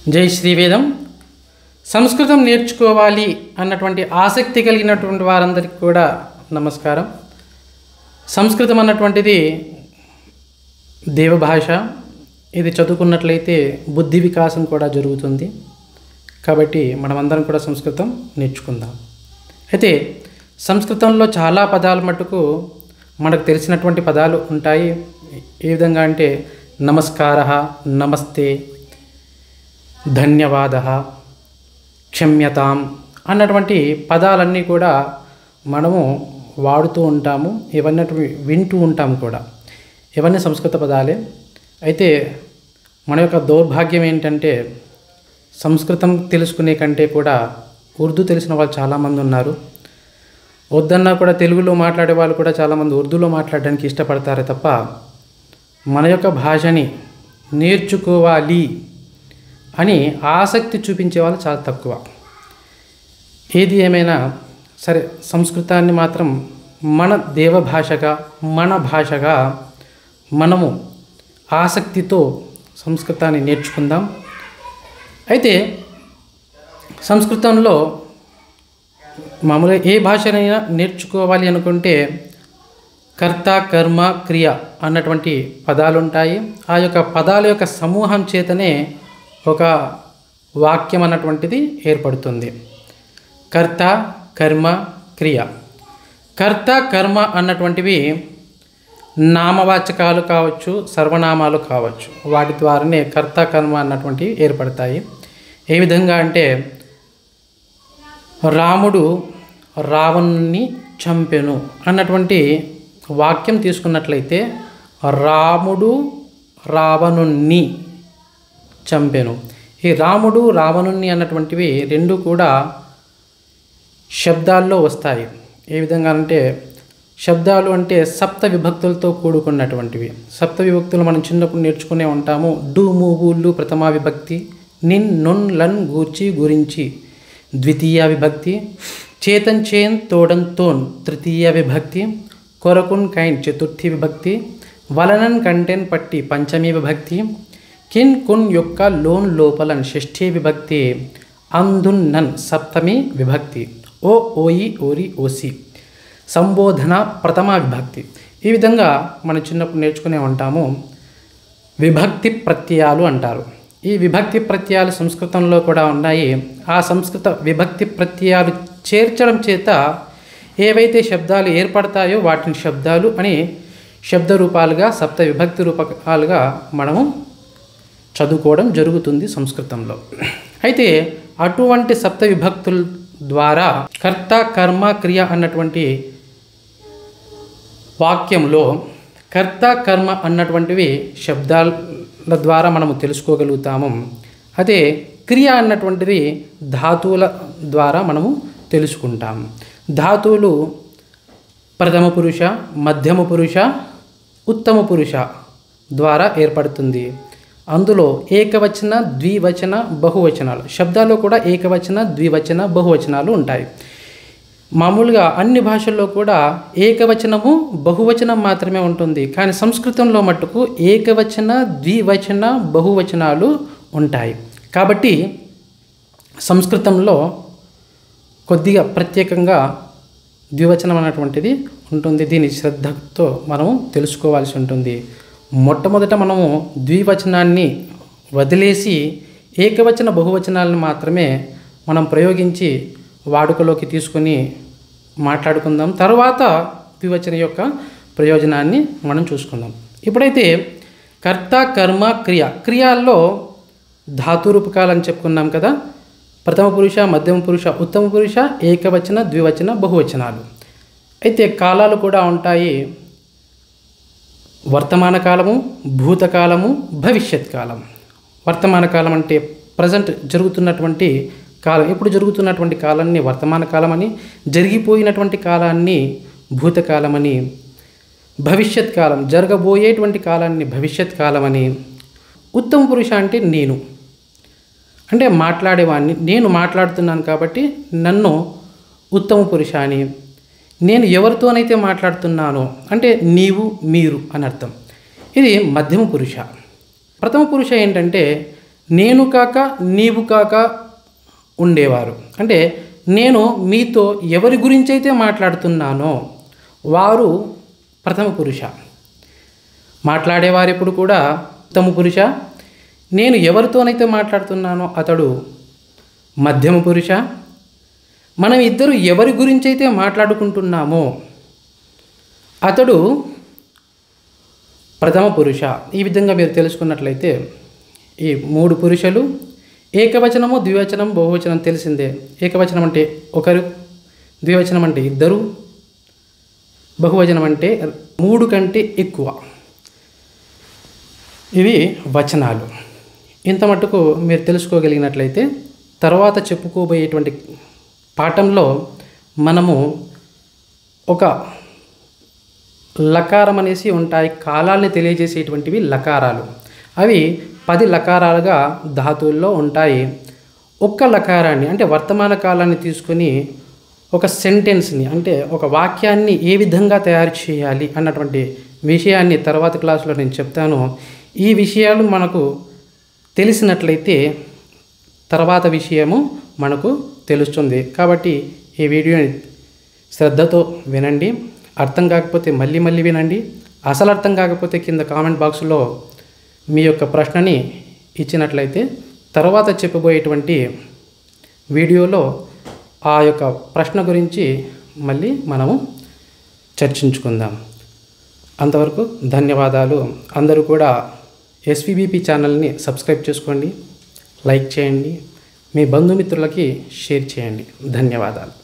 జై శ్రీవేదం సంస్కృతం నేర్చుకోవాలి అన్నటువంటి ఆసక్తి కలిగినటువంటి వారందరికీ కూడా నమస్కారం సంస్కృతం అన్నటువంటిది దేవభాష ఇది చదువుకున్నట్లయితే బుద్ధి వికాసం కూడా జరుగుతుంది కాబట్టి మనమందరం కూడా సంస్కృతం నేర్చుకుందాం అయితే సంస్కృతంలో చాలా పదాలు మటుకు మనకు తెలిసినటువంటి పదాలు ఉంటాయి ఏ విధంగా అంటే నమస్కార నమస్తే ధన్యవాద క్షమ్యతాం అన్నటువంటి పదాలన్నీ కూడా మనము వాడుతూ ఉంటాము ఇవన్నీ వింటూ ఉంటాం కూడా ఇవన్నీ సంస్కృత పదాలే అయితే మన యొక్క దౌర్భాగ్యం ఏంటంటే సంస్కృతం తెలుసుకునే కంటే కూడా ఉర్దూ తెలిసిన వాళ్ళు చాలామంది ఉన్నారు వద్దన్నా కూడా తెలుగులో మాట్లాడే వాళ్ళు కూడా చాలామంది ఉర్దూలో మాట్లాడడానికి ఇష్టపడతారే తప్ప మన యొక్క భాషని నేర్చుకోవాలి అని ఆసక్తి చూపించే వాళ్ళు చాలా తక్కువ ఏది ఏమైనా సరే సంస్కృతాన్ని మాత్రం మన దేవభాషగా మన భాషగా మనము ఆసక్తితో సంస్కృతాన్ని నేర్చుకుందాం అయితే సంస్కృతంలో మామూలుగా ఏ భాషనైనా నేర్చుకోవాలి అనుకుంటే కర్త కర్మ క్రియ అన్నటువంటి పదాలు ఉంటాయి ఆ యొక్క పదాల యొక్క సమూహం చేతనే ఒక వాక్యం అన్నటువంటిది ఏర్పడుతుంది కర్త కర్మ క్రియ కర్త కర్మ అన్నటువంటివి నామవాచకాలు కావచ్చు సర్వనామాలు కావచ్చు వాటి ద్వారానే కర్త కర్మ అన్నటువంటివి ఏర్పడతాయి ఏ విధంగా అంటే రాముడు రావణుని చంపెను అన్నటువంటి వాక్యం తీసుకున్నట్లయితే రాముడు రావణుణ్ణి చంపెను ఈ రాముడు రావణుణ్ణి అన్నటువంటివి రెండు కూడా శబ్దాల్లో వస్తాయి ఏ విధంగా అంటే శబ్దాలు అంటే సప్త విభక్తులతో కూడుకున్నటువంటివి సప్త విభక్తులు మనం చిన్నప్పుడు నేర్చుకునే ఉంటాము డు మూవుళ్ళు ప్రథమా విభక్తి నిన్ నొన్ లన్ గూర్చి గురించి ద్వితీయ విభక్తి చేతన్ చేన్ తోడన్ తోన్ తృతీయ విభక్తి కొరకున్ కైన్ చతుర్థి విభక్తి వలనన్ కంటెన్ పట్టి పంచమీ విభక్తి కిన్ కున్ యొక్క లోన్ లోపలన్ షష్ఠీ విభక్తి అందున్ నన్ సప్తమి విభక్తి ఓ ఓయి ఓరి ఓసి సంబోధన ప్రథమ విభక్తి ఈ విధంగా మనం చిన్నప్పుడు నేర్చుకునే ఉంటాము విభక్తి ప్రత్యయాలు అంటారు ఈ విభక్తి ప్రత్యయాలు సంస్కృతంలో కూడా ఉన్నాయి ఆ సంస్కృత విభక్తి ప్రత్యయాలు చేర్చడం చేత ఏవైతే శబ్దాలు ఏర్పడతాయో వాటిని శబ్దాలు అని శబ్ద రూపాలుగా సప్త విభక్తి రూపకాలుగా మనము చదువుకోవడం జరుగుతుంది సంస్కృతంలో అయితే అటువంటి సప్త విభక్తుల ద్వారా కర్త కర్మ క్రియ అన్నటువంటి వాక్యంలో కర్త కర్మ అన్నటువంటివి శబ్దాల ద్వారా మనము తెలుసుకోగలుగుతాము అదే క్రియ అన్నటువంటిది ధాతువుల ద్వారా మనము తెలుసుకుంటాం ధాతువులు ప్రథమ పురుష మధ్యమ పురుష ఉత్తమ పురుష ద్వారా ఏర్పడుతుంది అందులో ఏకవచన ద్వివచన బహువచనాలు శబ్దాల్లో కూడా ఏకవచన ద్వివచన బహువచనాలు ఉంటాయి మామూలుగా అన్ని భాషల్లో కూడా ఏకవచనము బహువచనం మాత్రమే ఉంటుంది కానీ సంస్కృతంలో మట్టుకు ఏకవచన ద్వివచన బహువచనాలు ఉంటాయి కాబట్టి సంస్కృతంలో కొద్దిగా ప్రత్యేకంగా ద్వివచనం అన్నటువంటిది ఉంటుంది దీని శ్రద్ధతో మనము తెలుసుకోవాల్సి ఉంటుంది మొట్టమొదట మనము ద్వివచనాన్ని వదిలేసి ఏకవచన బహువచనాలను మాత్రమే మనం ప్రయోగించి వాడుకలోకి తీసుకొని మాట్లాడుకుందాం తర్వాత ద్వివచన యొక్క ప్రయోజనాన్ని మనం చూసుకుందాం ఇప్పుడైతే కర్త కర్మ క్రియ క్రియాల్లో ధాతు రూపకాలని చెప్పుకున్నాం కదా ప్రథమ పురుష మధ్యమ పురుష ఉత్తమ పురుష ఏకవచన ద్వివచన బహువచనాలు అయితే కాలాలు కూడా ఉంటాయి వర్తమాన కాలము భూతకాలము భవిష్యత్ కాలం వర్తమాన కాలం అంటే ప్రజెంట్ జరుగుతున్నటువంటి కాలం ఇప్పుడు జరుగుతున్నటువంటి కాలాన్ని వర్తమాన కాలమని జరిగిపోయినటువంటి కాలాన్ని భూతకాలమని భవిష్యత్ కాలం జరగబోయేటువంటి కాలాన్ని భవిష్యత్ కాలమని ఉత్తమ పురుష అంటే నేను అంటే మాట్లాడేవాడిని నేను మాట్లాడుతున్నాను కాబట్టి నన్ను ఉత్తమ పురుష అని నేను ఎవరితోనైతే మాట్లాడుతున్నానో అంటే నీవు మీరు అని అర్థం ఇది మధ్యమ పురుష ప్రథమ పురుష ఏంటంటే నేను కాక నీవు కాక ఉండేవారు అంటే నేను మీతో ఎవరి గురించి అయితే మాట్లాడుతున్నానో వారు ప్రథమ పురుష మాట్లాడేవారు ఎప్పుడు కూడా ఉత్తమ పురుష నేను ఎవరితోనైతే మాట్లాడుతున్నానో అతడు మధ్యమ పురుష మనం ఇద్దరు ఎవరి గురించి అయితే మాట్లాడుకుంటున్నామో అతడు ప్రథమ పురుష ఈ విధంగా మీరు తెలుసుకున్నట్లయితే ఈ మూడు పురుషులు ఏకవచనము ద్వివచనం బహువచనం తెలిసిందే ఏకవచనం అంటే ఒకరు ద్వివచనం అంటే ఇద్దరు బహువచనం అంటే మూడు కంటే ఎక్కువ ఇవి వచనాలు ఇంత మట్టుకు మీరు తెలుసుకోగలిగినట్లయితే తర్వాత చెప్పుకోబోయేటువంటి పాఠంలో మనము ఒక లకారం అనేసి ఉంటాయి కాలాల్ని తెలియజేసేటువంటివి లకారాలు అవి పది లకారాలుగా ధాతువుల్లో ఉంటాయి ఒక్క లకారాన్ని అంటే వర్తమాన కాలాన్ని తీసుకొని ఒక సెంటెన్స్ని అంటే ఒక వాక్యాన్ని ఏ విధంగా తయారు చేయాలి అన్నటువంటి విషయాన్ని తర్వాత క్లాసులో నేను చెప్తాను ఈ విషయాలు మనకు తెలిసినట్లయితే తర్వాత విషయము మనకు తెలుస్తుంది కాబట్టి ఈ వీడియోని శ్రద్ధతో వినండి అర్థం కాకపోతే మళ్ళీ మళ్ళీ వినండి అసలు అర్థం కాకపోతే కింద కామెంట్ బాక్స్లో మీ యొక్క ప్రశ్నని ఇచ్చినట్లయితే తర్వాత చెప్పబోయేటువంటి వీడియోలో ఆ యొక్క ప్రశ్న గురించి మళ్ళీ మనము చర్చించుకుందాం అంతవరకు ధన్యవాదాలు అందరూ కూడా ఎస్విబిపి ఛానల్ని సబ్స్క్రైబ్ చేసుకోండి లైక్ చేయండి మీ బంధుమిత్రులకి షేర్ చేయండి ధన్యవాదాలు